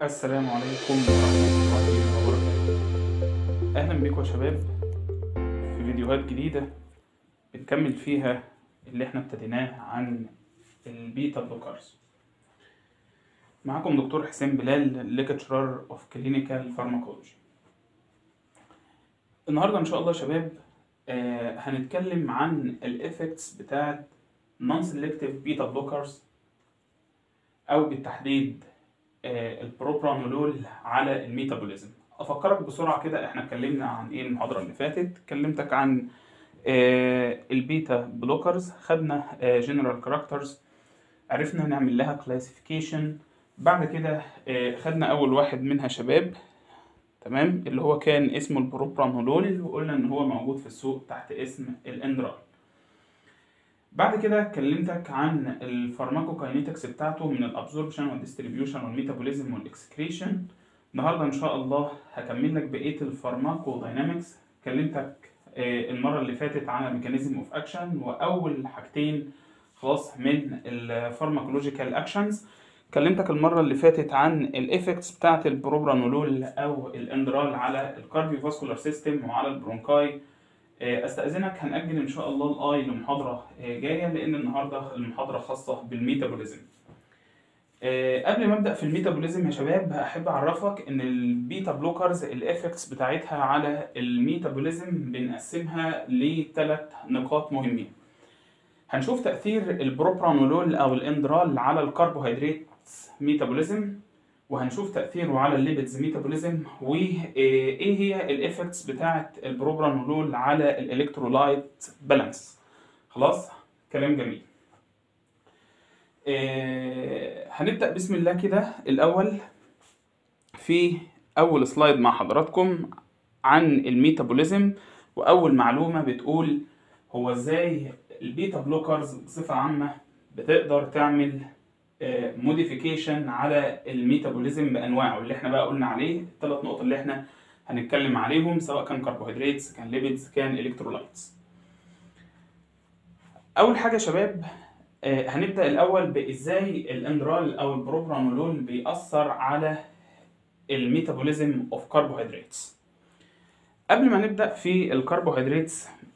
السلام عليكم ورحمة الله وبركاته أهلا بكم يا شباب في فيديوهات جديدة بنكمل فيها اللي احنا ابتديناه عن البيتا بلوكرز معاكم دكتور حسين بلال ليكتشرر اوف كلينيكال فارماكولوجي النهاردة إن شاء الله يا شباب آه هنتكلم عن الإفكتس بتاعت نون سيلكتيف بيتا بلوكرز أو بالتحديد آه، البروبرانولول على الميتابوليزم افكرك بسرعه كده احنا اتكلمنا عن ايه المحاضره اللي فاتت كلمتك عن آه، البيتا بلوكرز خدنا جنرال كاركترز عرفنا نعمل لها كلاسيفيكيشن بعد كده آه، خدنا اول واحد منها شباب تمام اللي هو كان اسمه البروبرانولول وقلنا ان هو موجود في السوق تحت اسم الاندرال بعد كده كلمتك عن الفارماكوكاينيتكس بتاعته من الابزوربشن والديستريبيوشن والميتابوليزم والاكسكريشن النهارده ان شاء الله هكمل لك بقيه الفارماكو داينامكس كلمتك آه، المره اللي فاتت عن الميكانيزم اوف اكشن واول حاجتين خلاص من الفارماكولوجيكال اكشنز كلمتك المره اللي فاتت عن الافكتس بتاعه البروبرانولول او الاندرال على الكارديو فاسكولار سيستم وعلى البرونكاي استاذنك هنأجل ان شاء الله الاي لمحاضره جايه لان النهارده المحاضره خاصه بالميتابوليزم قبل ما ابدا في الميتابوليزم يا شباب احب اعرفك ان البيتا بلوكرز الافكتس بتاعتها على الميتابوليزم بنقسمها لثلاث نقاط مهمين هنشوف تاثير البروبرانولول او الاندرال على الكربوهيدرات ميتابوليزم وهنشوف تأثيره على الليبيدز ميتابوليزم وإيه هي الإفكتس بتاعة البروبرانولول على الإلكترولايت بالانس خلاص كلام جميل إيه هنبدأ بسم الله كده الأول في أول سلايد مع حضراتكم عن الميتابوليزم وأول معلومة بتقول هو إزاي البيتا بلوكرز بصفة عامة بتقدر تعمل موديفيكيشن على الميتابوليزم بانواعه اللي احنا بقى قلنا عليه الثلاث نقط اللي احنا هنتكلم عليهم سواء كان كربوهيدرات كان ليبيدز كان الكترولايتس اول حاجه يا شباب هنبدا الاول بازاي الاندرال او البروبرانولول بيأثر على الميتابوليزم اوف كربوهيدرات قبل ما نبدا في الكربوهيدرات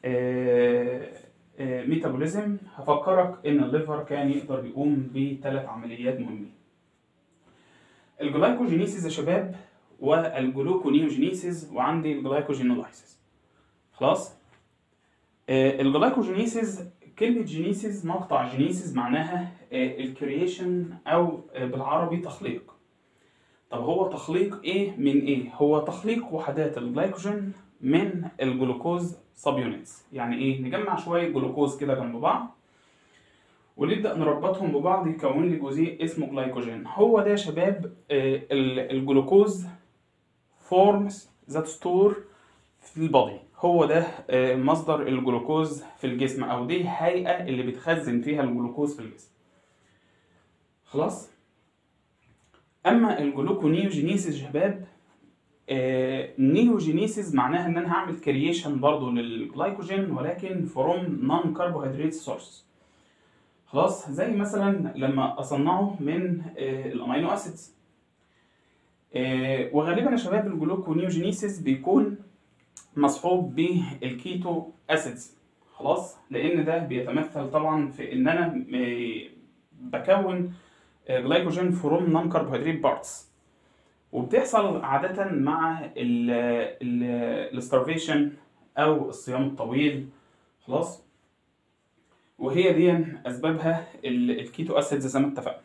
ميتابوليزم هفكرك ان الليفر كان يقدر يقوم بثلاث عمليات مهمين الجلايكوجينيسيس يا شباب والجلوكونيوجينيسيس وعندي الجلايكوجينولايسيس خلاص آه الجلايكوجينيسيس كلمة جينيسيس مقطع جينيسيس معناها آه الكرييشن او آه بالعربي تخليق طب هو تخليق ايه من ايه هو تخليق وحدات الجلايكوجين من الجلوكوز سب يونتس يعني ايه نجمع شويه جلوكوز كده جنب بعض ونبدا نربطهم ببعض يكون لي جزيء اسمه جلايكوجين هو ده يا شباب الجلوكوز فورمز ذات ستور في البادي هو ده مصدر الجلوكوز في الجسم او دي الهيئه اللي بتخزن فيها الجلوكوز في الجسم خلاص اما الجلوكونيوجينيسيس يا شباب آه نيوجينيسيس معناها ان انا هعمل كرييشن برضو للجلايكوجين ولكن فروم نون كربوهيدرات سورس خلاص زي مثلا لما اصنعه من آه الامينو اسيدز آه وغالبا يا شباب الجلوكونيوجينيسيس بيكون مصحوب بالكيتو اسيدز خلاص لان ده بيتمثل طبعا في ان انا بكون جلايكوجين فروم نون كربوهيدرات بارتس وبتحصل عادة مع الستارفيشن أو الصيام الطويل خلاص وهي دي أسبابها الكيتو أسيدز زي ما اتفقنا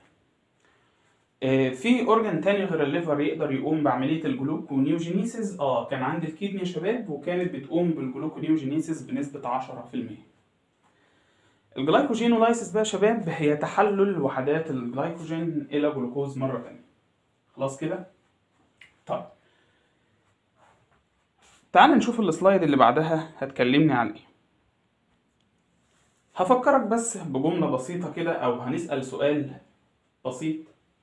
في أورجان تاني غير الليفر يقدر يقوم بعملية الجلوكونيوجينيسيس اه كان عندي الكيدني يا شباب وكانت بتقوم بالجلوكونيوجينيسيس بنسبة 10% الجلايكوجينولايسيس بقى يا شباب هي تحلل وحدات الجلايكوجين إلى جلوكوز مرة تانية خلاص كده طيب تعال نشوف السلايد اللي بعدها هتكلمني عن ايه هفكرك بس بجملة بسيطة كده او هنسأل سؤال بسيط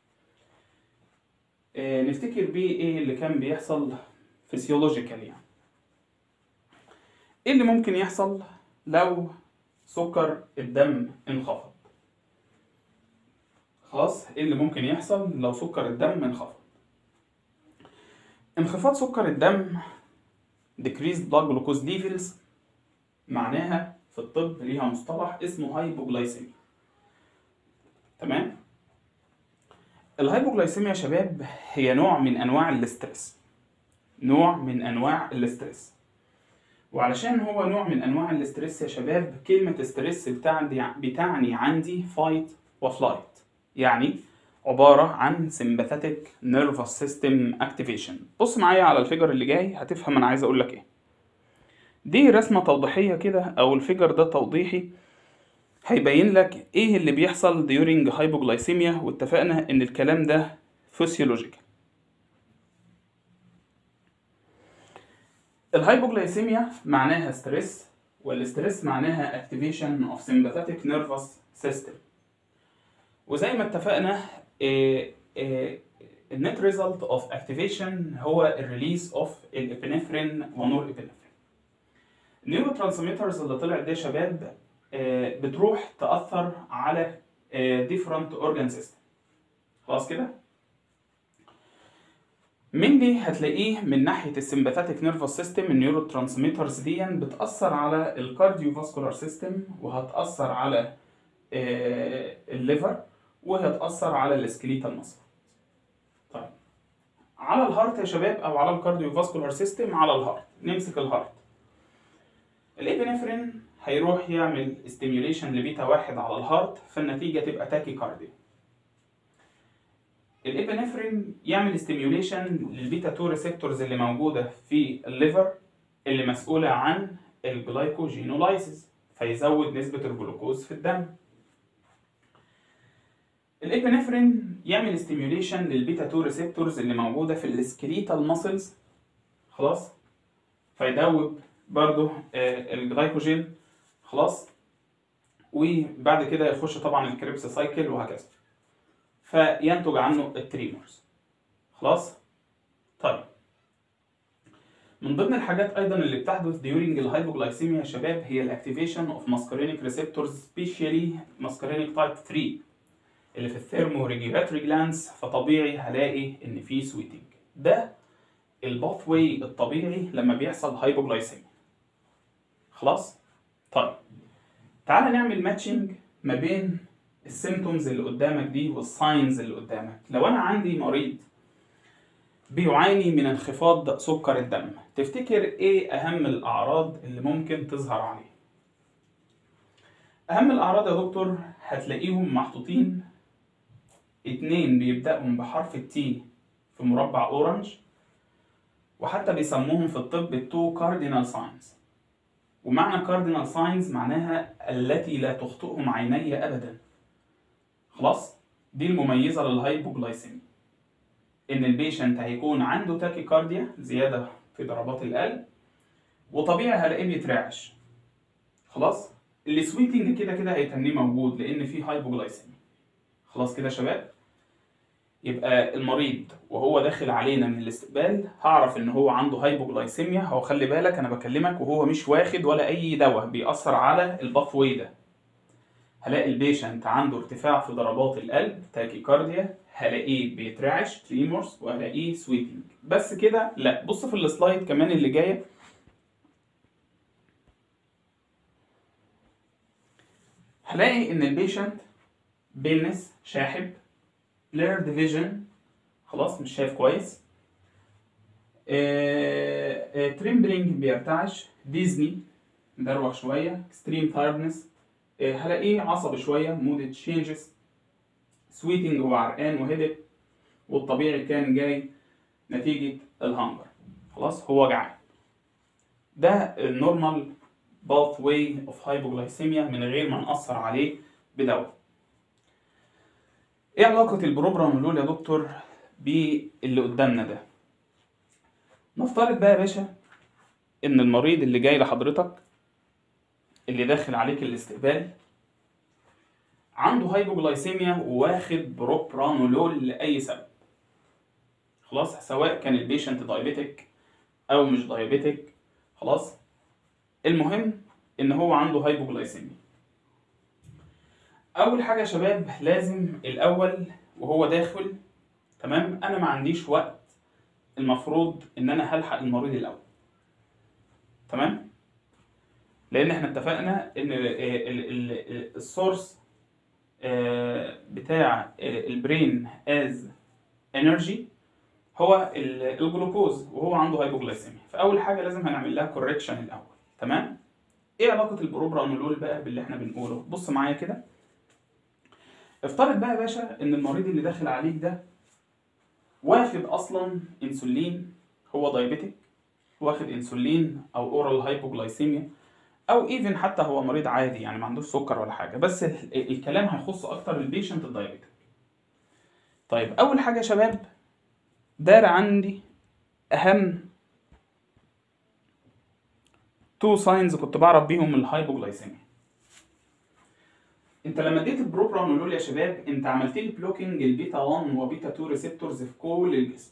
اه نفتكر بيه ايه اللي كان بيحصل فيسيولوجيكال يعني ايه اللي ممكن يحصل لو سكر الدم انخفض خلاص ايه اللي ممكن يحصل لو سكر الدم انخفض انخفاض سكر الدم decreased blood glucose levels معناها في الطب ليها مصطلح اسمه هايبوجلايسيميا تمام الهايبوجلايسيميا يا شباب هي نوع من انواع الاسترس نوع من انواع الاسترس وعلشان هو نوع من انواع الاسترس يا شباب كلمة استرس بتعني بتعني عندي فايت وفلايت يعني عبارة عن sympathetic nervous system activation بص معايا على الفيجر اللي جاي هتفهم انا عايز اقول لك ايه دي رسمة توضيحية كده او الفيجر ده توضيحي هيبين لك ايه اللي بيحصل during hypoglycemia واتفقنا ان الكلام ده physiological الهايبوجلايسيميا معناها ستريس والستريس معناها activation of sympathetic nervous system وزي ما اتفقنا النت ريزلت اوف اكتيفيشن هو الريليز اوف الابنفرين ونور ابنفرين النيورو ترانسميترز اللي طلعت دي يا شباب آه، بتروح تاثر على ديفرنت اورجان سيستم خلاص كده mainly هتلاقيه من ناحيه السمباثيك نيرفس سيستم النيورو ترانسميترز دي بتاثر على الكارديو فاسكولار سيستم وهتاثر على آه، الليفر وهتاثر على السكليتال ماسل طيب على الهارت يا شباب او على الكارديو فاسكولار سيستم على الهارت نمسك الهارت الابنفرين هيروح يعمل ستيميوليشن لبيتا واحد على الهارت فالنتيجه تبقى تاكي كارديا الابنفرين يعمل ستيميوليشن للبيتا 2 ريسبتورز اللي موجوده في الليفر اللي مسؤوله عن الجلايكوجينولايسيس فيزود نسبه الجلوكوز في الدم الابنفرين يعمل ستيميوليشن للبيتا 2 ريسبتورز اللي موجوده في السكليتال ماسلز خلاص فيدوب برضو آه، الجلايكوجين خلاص وبعد كده يخش طبعا الكريبس سايكل وهكذا فينتج عنه التريمورز خلاص طيب من ضمن الحاجات ايضا اللي بتحدث during الهايبوجلايسيميا يا شباب هي الاكتيفيشن اوف ماسكارينيك ريسبتورز سبيشالي ماسكارينيك تايب 3 اللي في الثيرمو ريجيولاتري جلانس فطبيعي هلاقي ان في سويتنج ده الباث واي الطبيعي لما بيحصل هايبوجلايسيميا خلاص طيب تعال نعمل ماتشنج ما بين السيمتومز اللي قدامك دي والساينز اللي قدامك لو انا عندي مريض بيعاني من انخفاض سكر الدم تفتكر ايه اهم الاعراض اللي ممكن تظهر عليه اهم الاعراض يا دكتور هتلاقيهم محطوطين اتنين بيبدأوا بحرف التي في مربع اورنج وحتى بيسموهم في الطب التو كاردينال ساينز ومعنى كاردينال ساينز معناها التي لا تخطئهم عيني ابدا خلاص دي المميزه للهايبوجلايسيميا ان البيشنت هيكون عنده تاكيكارديا زياده في ضربات القلب وطبيعي هلاقيه بيترعش خلاص السويتنج كده كده هيتنيه موجود لان في هايبوجلايسيميا خلاص كده يا شباب يبقى المريض وهو داخل علينا من الاستقبال هعرف ان هو عنده هايبوجلايسيميا هو خلي بالك انا بكلمك وهو مش واخد ولا اي دواء بيأثر على الباث واي ده هلاقي البيشنت عنده ارتفاع في ضربات القلب تاكيكارديا هلاقيه بيترعش تريمورز وهلاقيه سويتنج بس كده لا بص في السلايد كمان اللي جايه هلاقي ان البيشنت بيلنس شاحب blurred vision خلاص مش شايف كويس تريمبلينج بيرتعش ديزني مدروخ شويه اكستريم تايردنس هلاقيه عصبي شويه مود تشينجز سويتنج وعرقان وهدك والطبيعي كان جاي نتيجه الهانجر خلاص هو جعان ده النورمال باث واي اوف هايبوجلايسيميا من غير ما نأثر عليه بدواء ايه علاقة البروبرانولول يا دكتور باللي قدامنا ده؟ نفترض بقى يا باشا ان المريض اللي جاي لحضرتك اللي داخل عليك الاستقبال عنده هايبوجلايسيميا وواخد بروبرانولول لأي سبب خلاص سواء كان البيشنت دايابيتك او مش دايابيتك خلاص المهم ان هو عنده هايبوجلايسيميا اول حاجه يا شباب لازم الاول وهو داخل تمام انا ما عنديش وقت المفروض ان انا هلحق المريض الاول تمام لان احنا اتفقنا ان السورس بتاع البرين از انرجي هو ال- الجلوكوز وهو عنده هايبوجلايسيميا فاول حاجه لازم هنعمل لها كوركشن الاول تمام ايه علاقه البروبرانولول بقى باللي احنا بنقوله بص معايا كده افترض بقى يا باشا ان المريض اللي داخل عليك ده واخد اصلا انسولين هو دايابيتك واخد انسولين او اورال هايبوجلايسيميا او ايفن حتى هو مريض عادي يعني ما عندوش سكر ولا حاجه بس ال- الكلام هيخص اكتر البيشنت الدايابيتك طيب اول حاجه يا شباب دار عندي اهم تو ساينز كنت بعرف بيهم الهايبوجلايسيميا انت لما اديت البروبرانولول يا شباب انت عملت لي بلوكينج البيتا 1 وبيتا 2 ريسبتورز في كل الجسم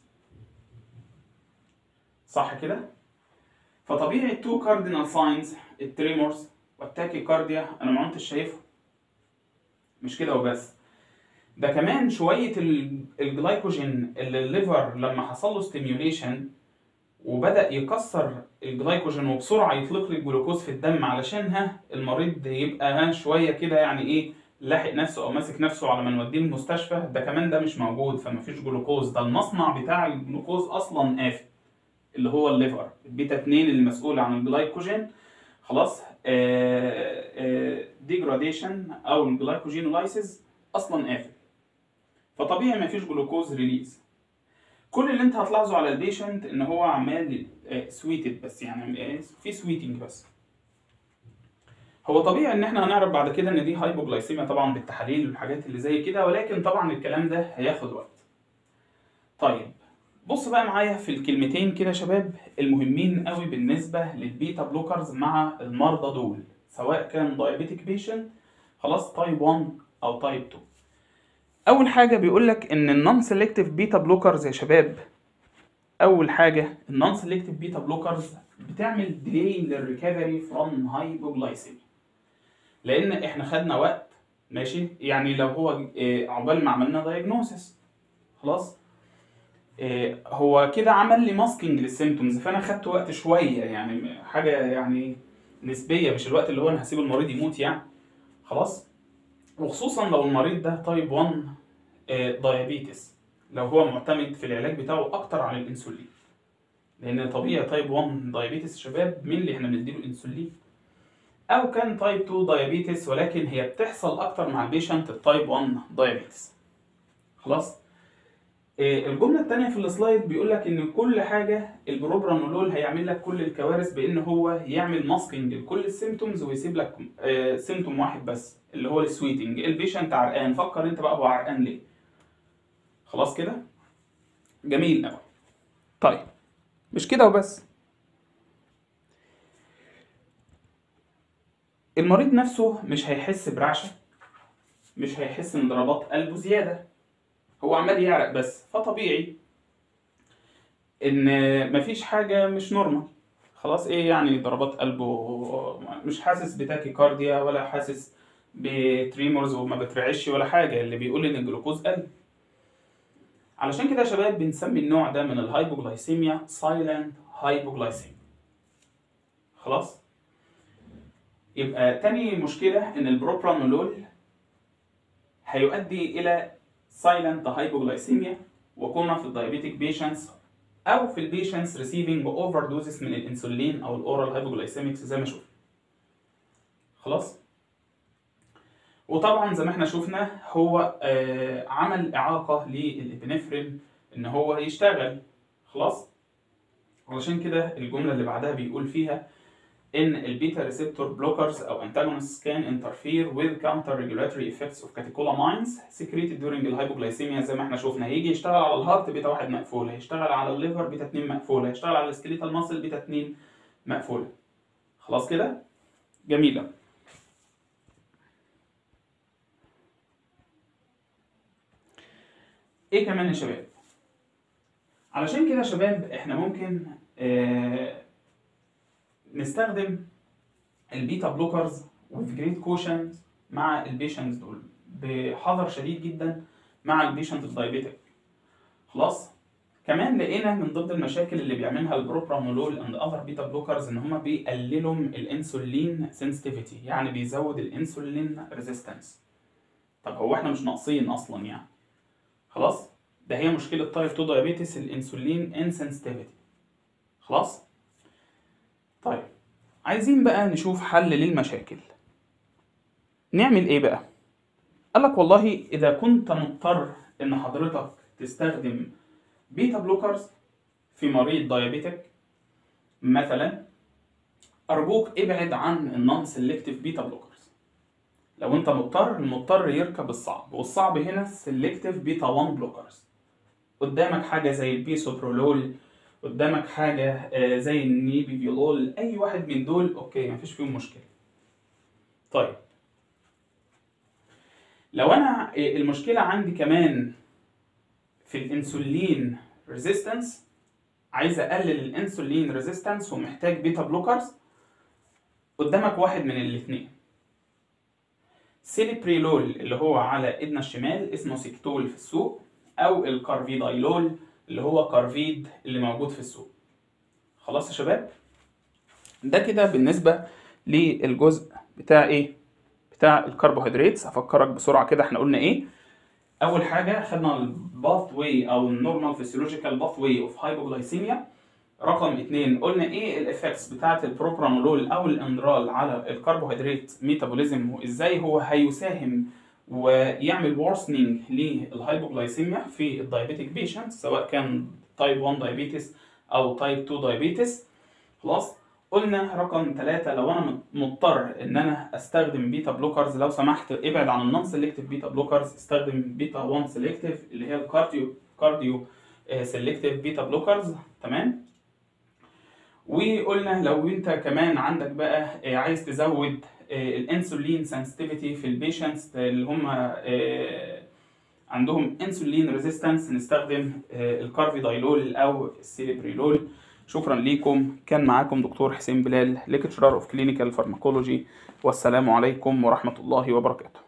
صح كده فطبيعي التو كاردينال ساينز التريمورز والتاكي كارديا انا ما كنتش شايفهم مش كده وبس ده كمان شويه ال- الجلايكوجين اللي الليفر لما حصل له ستيميوليشن وبدا يكسر الجلايكوجين وبسرعه يطلق لي الجلوكوز في الدم علشان ها المريض يبقى ها شويه كده يعني ايه لاحق نفسه او ماسك نفسه على ما نوديه المستشفى ده كمان ده مش موجود فمفيش جلوكوز ده المصنع بتاع الجلوكوز اصلا قافل اللي هو الليفر البيتا 2 اللي مسؤول عن الجلايكوجين خلاص ديجراديشن او الجلايكوجينولايسيس اصلا قافل فطبيعي مفيش جلوكوز ريليز كل اللي انت هتلاحظه على البيشنت ان هو عمال سويتد بس يعني آه، في سويتنج بس هو طبيعي ان احنا هنعرف بعد كده ان دي هايبوجلايسيميا طبعا بالتحاليل والحاجات اللي زي كده ولكن طبعا الكلام ده هياخد وقت طيب بص بقى معايا في الكلمتين كده يا شباب المهمين قوي بالنسبه للبيتا بلوكرز مع المرضى دول سواء كان دايابيتيك بيشنت خلاص تايب 1 او تايب 2 اول حاجه بيقول لك ان النون سيلكتيف بيتا بلوكرز يا شباب اول حاجه النون سيلكتيف بيتا بلوكرز بتعمل ديلي للريكفري فروم هايبوجلايسيميا لان احنا خدنا وقت ماشي يعني لو هو آه، عقبال ما عملنا دايجنوسيس خلاص آه، هو كده عمل لي ماسكينج للسيمتومز فانا خدت وقت شويه يعني حاجه يعني نسبيه مش الوقت اللي هو انا هسيب المريض يموت يعني خلاص وخصوصا لو المريض ده تايب 1 دايابيتس لو هو معتمد في العلاج بتاعه اكتر على الانسولين لان طبيعي تايب 1 دايابيتس شباب مين اللي احنا بنديله انسولين او كان تايب 2 دايابيتس ولكن هي بتحصل اكتر مع البيشنت التايب 1 دايابيتس خلاص آه، الجمله الثانيه في السلايد بيقول لك ان كل حاجه البروبرانولول هيعمل لك كل الكوارث بان هو يعمل ماسكينج لكل السيمتومز ويسيب لك سيمتوم واحد بس اللي هو السويتنج البيشنت عرقان فكر انت بقى هو عرقان ليه خلاص كده جميل قوي طيب مش كده وبس المريض نفسه مش هيحس برعشه مش هيحس ان ضربات قلبه زياده هو عمال يعرق بس فطبيعي ان مفيش حاجه مش نورمال خلاص ايه يعني ضربات قلبه مش حاسس بتاكيكارديا ولا حاسس بتريمورز وما بترعش ولا حاجه اللي بيقول ان الجلوكوز قل علشان كده يا شباب بنسمي النوع ده من الهايبوجلايسيميا سايلنت هايبوجلايسيميا خلاص يبقى تاني مشكله ان البروبرانولول هيؤدي الى سايلنت هايبوجلايسيميا وكنا في الدايابيتيك بيشنتس او في البيشنتس ريسيفنج اوفر دوزز من الانسولين او الاورال هايبوجلايسيميكس زي ما شفنا خلاص وطبعا زي ما احنا شفنا هو آه عمل اعاقه للابنفرين ان هو يشتغل خلاص علشان كده الجمله اللي بعدها بيقول فيها ان البيتا ريسبتور بلوكرز او antagonists can interfere with counter regulatory effects of catecholamines secreted during الهايبوجلايسيميا زي ما احنا شفنا هيجي يشتغل على الهارت بيتا واحد مقفول هيشتغل على الليفر بيتا 2 مقفول هيشتغل على السكليتال ماسل بيتا 2 مقفوله خلاص كده جميله ايه كمان يا شباب علشان كده يا شباب احنا ممكن آه نستخدم البيتا بلوكرز وفي جريت كوشن مع البيشنتس دول بحذر شديد جدا مع البيشنت الدايابيتك خلاص كمان لقينا من ضمن المشاكل اللي بيعملها البروبرانولول اند اذر بيتا بلوكرز ان هما بيقللوا الانسولين سنسيتيفيتي يعني بيزود الانسولين ريزيستنس طب هو احنا مش ناقصين اصلا يعني خلاص ده هي مشكله تايب 2 دايابيتس الانسولين انسنسيتيفيتي خلاص طيب عايزين بقى نشوف حل للمشاكل نعمل ايه بقى قال لك والله اذا كنت مضطر ان حضرتك تستخدم بيتا بلوكرز في مريض دايابيتك مثلا ارجوك ابعد عن النون سيلكتيف بيتا بلوكرز لو انت مضطر المضطر يركب الصعب والصعب هنا سيلكتيف بيتا 1 بلوكرز قدامك حاجه زي البيسوبرولول قدامك حاجه زي النيبيفيولول اي واحد من دول اوكي مفيش فيهم مشكله طيب لو انا المشكله عندي كمان في الانسولين ريزيستنس عايز اقلل الانسولين ريزيستنس ومحتاج بيتا بلوكرز قدامك واحد من الاثنين سيليبريلول اللي هو على ايدنا الشمال اسمه سيكتول في السوق او الكارفيدايلول اللي هو كارفيد اللي موجود في السوق خلاص يا شباب ده كده بالنسبه للجزء بتاع ايه بتاع الكربوهيدرات افكرك بسرعه كده احنا قلنا ايه اول حاجه خدنا الباث واي او النورمال فيسيولوجيكال باث واي اوف هايبوغلايسيميا رقم اتنين قلنا ايه الافكتس بتاعه البروبرانولول او الاندرال على الكربوهيدرات ميتابوليزم وازاي هو هيساهم ويعمل وورسنينج للهايبوغلايسيميا في الدايابيتيك بيشنت سواء كان تايب 1 دايابيتس او تايب 2 دايابيتس خلاص قلنا رقم ثلاثة لو انا مضطر ان انا استخدم بيتا بلوكرز لو سمحت ابعد عن النون سيلكتيف بيتا بلوكرز استخدم بيتا 1 سيلكتيف اللي هي الكارديو كارديو سيلكتيف بيتا بلوكرز تمام وقلنا لو انت كمان عندك بقى عايز تزود الانسولين سنسيتيفيتي في البيشنتس اللي هم عندهم انسولين ريزيستنس نستخدم الكارفيدايلول او السيليبريلول شكرا ليكم كان معاكم دكتور حسين بلال ليكتشرر اوف كلينيكال فارماكولوجي والسلام عليكم ورحمه الله وبركاته